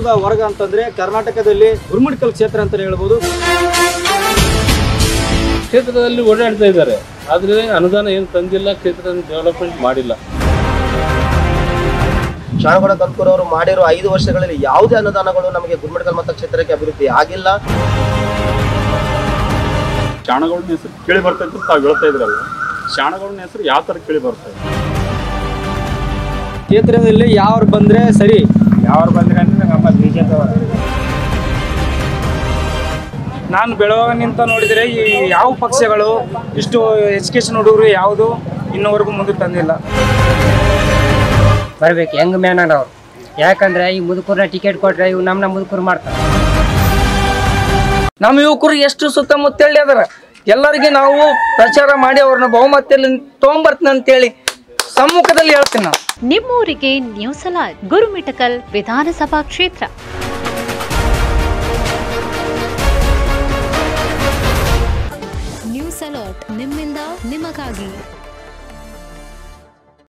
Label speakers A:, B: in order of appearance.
A: ಚಿತ್ರದುರ್ಗ ವರ್ಗ ಅಂತಂದ್ರೆ ಕರ್ನಾಟಕದಲ್ಲಿ ಗುರುಮುಡ್ಕಲ್ ಕ್ಷೇತ್ರ ಅಂತ ಹೇಳ್ಬೋದು
B: ಕ್ಷೇತ್ರದಲ್ಲಿ ಓಡಾಡ್ತಾ ಇದ್ದಾರೆ ಆದ್ರೆ ಅನುದಾನ ಏನು ತಂದಿಲ್ಲ ಕ್ಷೇತ್ರ ಡೆವಲಪ್ಮೆಂಟ್ ಮಾಡಿಲ್ಲ
C: ಶಾಣಗೌಡ ಕಲ್ಕೂರ್ ಅವರು ಮಾಡಿರೋ ಐದು ವರ್ಷಗಳಲ್ಲಿ ಯಾವುದೇ ಅನುದಾನಗಳು ನಮಗೆ ಗುರುಮಠಕಲ್ ಮತಕ್ಷೇತ್ರಕ್ಕೆ ಅಭಿವೃದ್ಧಿ ಆಗಿಲ್ಲ
D: ಶಾಣಗೌಡನ ಹೆಸರು ಕೇಳಿ ಬರ್ತೈತೆ ಅಂತ ತಾವು ಹೇಳ್ತಾ ಇದ್ರಲ್ಲ ಶಾಣಗೌಡನ ಹೆಸರು ಯಾವ ಥರ ಕೇಳಿ ಬರ್ತದೆ
A: ಕ್ಷೇತ್ರದಲ್ಲಿ ಯಾರು ಬಂದ್ರೆ ಸರಿ
E: ಯಾರು ಬಂದ್ರೆ ಅಂದ್ರೆ ನಮ್ಮ ಬಿಜೆಪಿ ಅವರು ನಾನು ಬೆಳಗಾವಿನಿಂದ ನೋಡಿದರೆ ಈ ಯಾವ ಪಕ್ಷಗಳು ಇಷ್ಟು ಎಜುಕೇಶನ್ ಹುಡುಗರು ಯಾವುದು ಇನ್ನೂವರೆಗೂ ಮುಂದೆ ತಂದಿಲ್ಲ
F: ಬರ್ಬೇಕು ಹೆಂಗ್ ಮ್ಯಾನರ್ ಅವ್ರು ಯಾಕಂದ್ರೆ ಈ ಮುದುಕರ್ನ ಟಿಕೆಟ್ ಕೊಟ್ರೆ ಇವ್ ನಮ್ನ ಮುದುಕರು ಮಾಡ್ತಾರೆ
G: ನಮ್ಮ ಯುವಕರು ಎಷ್ಟು ಸುತ್ತಮುತ್ತಲಿ ಅದಾರ ಎಲ್ಲರಿಗೆ ನಾವು ಪ್ರಚಾರ ಮಾಡಿ ಅವ್ರನ್ನ ಬಹುಮತದಲ್ಲಿ ತೊಗೊಂಬರ್ತೀನಿ ಅಂತೇಳಿ ಸಮ್ಮುಖದಲ್ಲಿ ಹೇಳ್ತೀನಿ ನಾವು
H: ನಿಮ್ಮೂರಿಗೆ ನ್ಯೂಸ್ ಅಲರ್ಟ್ ಗುರುಮಿಟಕಲ್ ವಿಧಾನಸಭಾ ಕ್ಷೇತ್ರ ನ್ಯೂಸ್ ಅಲರ್ಟ್ ನಿಮ್ಮಿಂದ ನಿಮಗಾಗಿ